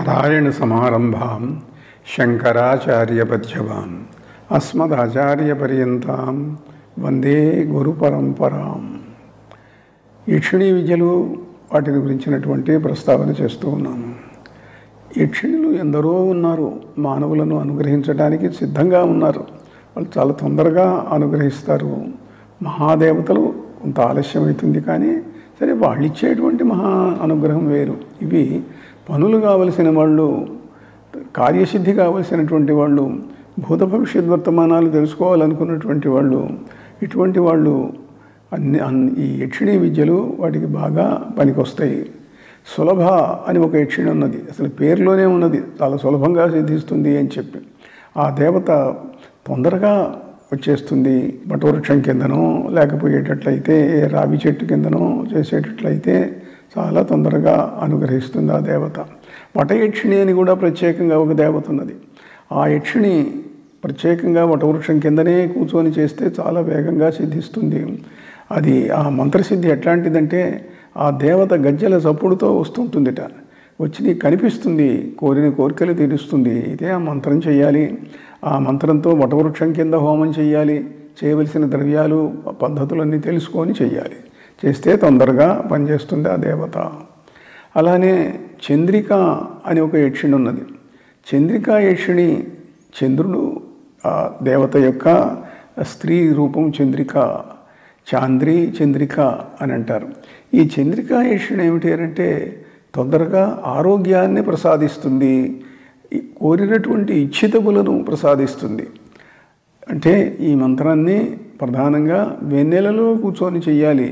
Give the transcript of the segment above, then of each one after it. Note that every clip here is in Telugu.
నారాయణ సమారంభాం శంకరాచార్యపద్యవాం అస్మదాచార్యపర్యంతాం వందే గురు పరంపరాం యక్షిణీ విద్యలు వాటిని గురించినటువంటి ప్రస్తావన చేస్తూ ఉన్నాను యక్షిణులు ఎందరో ఉన్నారు మానవులను అనుగ్రహించడానికి సిద్ధంగా ఉన్నారు వాళ్ళు చాలా తొందరగా అనుగ్రహిస్తారు మహాదేవతలు కొంత ఆలస్యమవుతుంది కానీ సరే వాళ్ళు ఇచ్చేటువంటి మహా అనుగ్రహం వేరు ఇవి పనులు కావలసిన వాళ్ళు కార్యసిద్ధి కావలసినటువంటి వాళ్ళు భూత భవిష్యత్ వర్తమానాలు తెలుసుకోవాలనుకున్నటువంటి వాళ్ళు ఇటువంటి వాళ్ళు అన్ని అన్ని ఈ యక్షిణీ విద్యలు వాటికి బాగా పనికొస్తాయి సులభ అని ఒక యక్షిణి ఉన్నది అసలు పేరులోనే ఉన్నది చాలా సులభంగా సిద్ధిస్తుంది అని చెప్పి ఆ దేవత తొందరగా వచ్చేస్తుంది వటవృక్షం కిందనో లేకపోయేటట్లయితే ఏ రావి చెట్టు కిందనో చేసేటట్లయితే చాలా తొందరగా అనుగ్రహిస్తుంది ఆ దేవత వటయక్షిణి అని కూడా ప్రత్యేకంగా ఒక దేవత ఉన్నది ఆ యక్షిణి ప్రత్యేకంగా వటవృక్షం కిందనే కూర్చొని చేస్తే చాలా వేగంగా సిద్ధిస్తుంది అది ఆ మంత్రసిద్ధి ఎట్లాంటిదంటే ఆ దేవత గజ్జల చప్పుడుతో వస్తుంటుందిట వచ్చి నీకు కనిపిస్తుంది కోరిన కోరికలు తీరుస్తుంది ఇదే ఆ మంత్రం చేయాలి ఆ మంత్రంతో వటవృక్షం కింద హోమం చేయాలి చేయవలసిన ద్రవ్యాలు పద్ధతులన్నీ తెలుసుకొని చేయాలి చేస్తే తొందరగా పనిచేస్తుంది ఆ దేవత అలానే చంద్రిక అని ఒక యక్షిణి ఉన్నది చంద్రికా యక్షిణి చంద్రుడు ఆ దేవత యొక్క స్త్రీ రూపం చంద్రిక చాంద్రి చంద్రిక అని అంటారు ఈ చంద్రికా యక్షిణి ఏమిటి అంటే తొందరగా ఆరోగ్యాన్ని ప్రసాదిస్తుంది కోరినటువంటి ఇచ్ఛితములను ప్రసాదిస్తుంది అంటే ఈ మంత్రాన్ని ప్రధానంగా వెన్నెలలో కూర్చొని చెయ్యాలి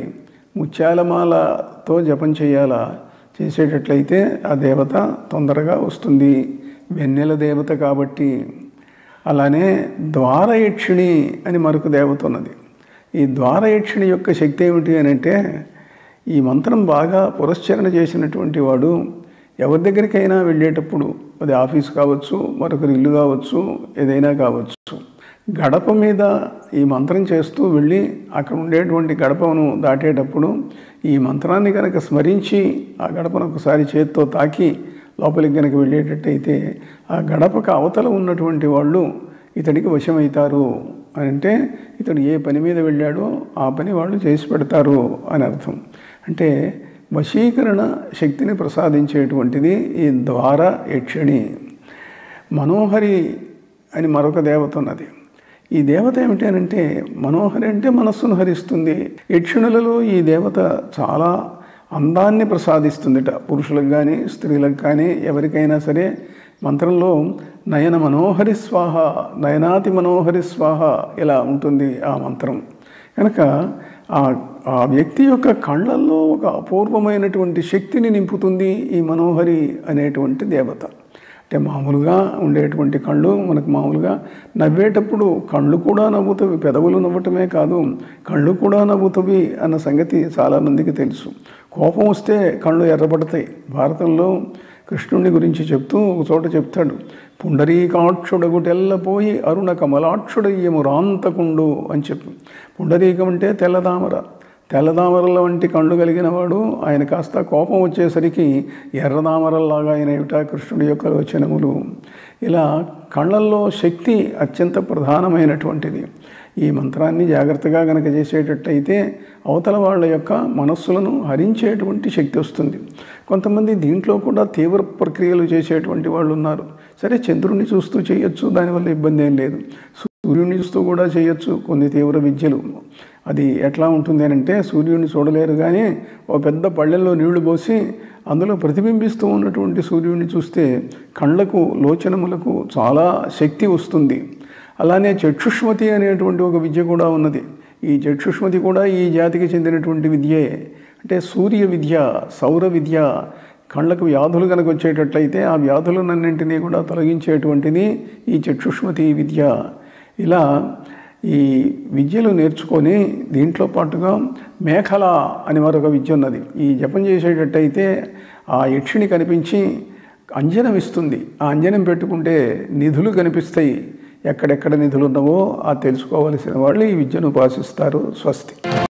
ముత్యాలమాలతో జపం చేయాలా చేసేటట్లయితే ఆ దేవత తొందరగా వస్తుంది వెన్నెల దేవత కాబట్టి అలానే ద్వారయక్షిణి అని మరొక దేవత ఉన్నది ఈ ద్వారయక్షిణి యొక్క శక్తి ఏమిటి అని అంటే ఈ మంత్రం బాగా పురస్చరణ చేసినటువంటి వాడు ఎవరి దగ్గరికైనా వెళ్ళేటప్పుడు అది ఆఫీస్ కావచ్చు మరొకరి ఇల్లు కావచ్చు ఏదైనా కావచ్చు గడప మీద ఈ మంత్రం చేస్తూ వెళ్ళి అక్కడ ఉండేటువంటి గడపను దాటేటప్పుడు ఈ మంత్రాన్ని కనుక స్మరించి ఆ గడపను ఒకసారి చేత్తో తాకి లోపలికి కనుక వెళ్ళేటట్టయితే ఆ గడపకు అవతల ఉన్నటువంటి వాళ్ళు ఇతడికి వశమవుతారు అని అంటే ఇతడు ఏ పని మీద వెళ్ళాడో ఆ పని వాళ్ళు చేసి పెడతారు అని అర్థం అంటే వశీకరణ శక్తిని ప్రసాదించేటువంటిది ఈ ద్వార యక్షిణి మనోహరి అని మరొక దేవత ఉన్నది ఈ దేవత ఏమిటి అంటే మనోహరి అంటే మనస్సును హరిస్తుంది యక్షిణులలో ఈ దేవత చాలా అందాన్ని ప్రసాదిస్తుందిట పురుషులకు కానీ స్త్రీలకు కానీ ఎవరికైనా సరే మంత్రంలో నయన మనోహరి స్వాహ నయనాతి మనోహరి స్వాహ ఇలా ఉంటుంది ఆ మంత్రం కనుక ఆ ఆ వ్యక్తి యొక్క కళ్ళల్లో ఒక అపూర్వమైనటువంటి శక్తిని నింపుతుంది ఈ మనోహరి అనేటువంటి దేవత అంటే మామూలుగా ఉండేటువంటి కళ్ళు మనకు మామూలుగా నవ్వేటప్పుడు కళ్ళు కూడా నవ్వుతవి పెదవులు నవ్వటమే కాదు కళ్ళు కూడా నవ్వుతవి అన్న సంగతి చాలామందికి తెలుసు కోపం వస్తే కళ్ళు ఎర్రబడతాయి భారతంలో కృష్ణుడి గురించి చెప్తూ ఒక చోట చెప్తాడు పుండరీకాక్షుడగుటెల్లపోయి అరుణ కమలాక్షుడయ్యము రాంతకుండు అని చెప్పి పుండరీకం అంటే తెల్లదామర తెల్లదామరల వంటి కళ్ళు కలిగిన వాడు ఆయన కాస్త కోపం వచ్చేసరికి ఎర్రదామరల్లాగా ఆయన ఏమిటా కృష్ణుడి యొక్క లోచనములు ఇలా కళ్ళల్లో శక్తి అత్యంత ప్రధానమైనటువంటిది ఈ మంత్రాన్ని జాగ్రత్తగా గనక చేసేటట్టయితే అవతల వాళ్ళ యొక్క మనస్సులను హరించేటువంటి శక్తి వస్తుంది కొంతమంది దీంట్లో కూడా తీవ్ర ప్రక్రియలు చేసేటువంటి వాళ్ళు ఉన్నారు సరే చంద్రుడిని చూస్తూ చేయొచ్చు దానివల్ల ఇబ్బంది ఏం లేదు సూర్యుడిని చూస్తూ కూడా చేయొచ్చు కొన్ని తీవ్ర విద్యలు అది ఎట్లా ఉంటుంది అంటే సూర్యుడిని చూడలేరు కానీ ఓ పెద్ద పళ్ళెల్లో నీళ్లు పోసి అందులో ప్రతిబింబిస్తూ ఉన్నటువంటి సూర్యుడిని చూస్తే కళ్ళకు లోచనములకు చాలా శక్తి వస్తుంది అలానే చక్షుష్మతి అనేటువంటి ఒక విద్య కూడా ఉన్నది ఈ చక్షుష్మతి కూడా ఈ జాతికి చెందినటువంటి విద్యే అంటే సూర్య విద్య సౌర విద్య కళ్ళకు వ్యాధులు కనుక వచ్చేటట్లయితే ఆ వ్యాధులన్నింటినీ కూడా తొలగించేటువంటిది ఈ చక్షుష్మతి విద్య ఇలా ఈ విద్యలు నేర్చుకొని దీంట్లో పాటుగా మేఖల అని మరొక విద్య ఉన్నది ఈ జపం చేసేటట్టయితే ఆ యక్షిణి కనిపించి అంజనం ఇస్తుంది ఆ అంజనం పెట్టుకుంటే నిధులు కనిపిస్తాయి ఎక్కడెక్కడ నిధులు ఉన్నావో ఆ తెలుసుకోవలసిన వాళ్ళు ఈ విద్యను ఉపాసిస్తారు స్వస్తి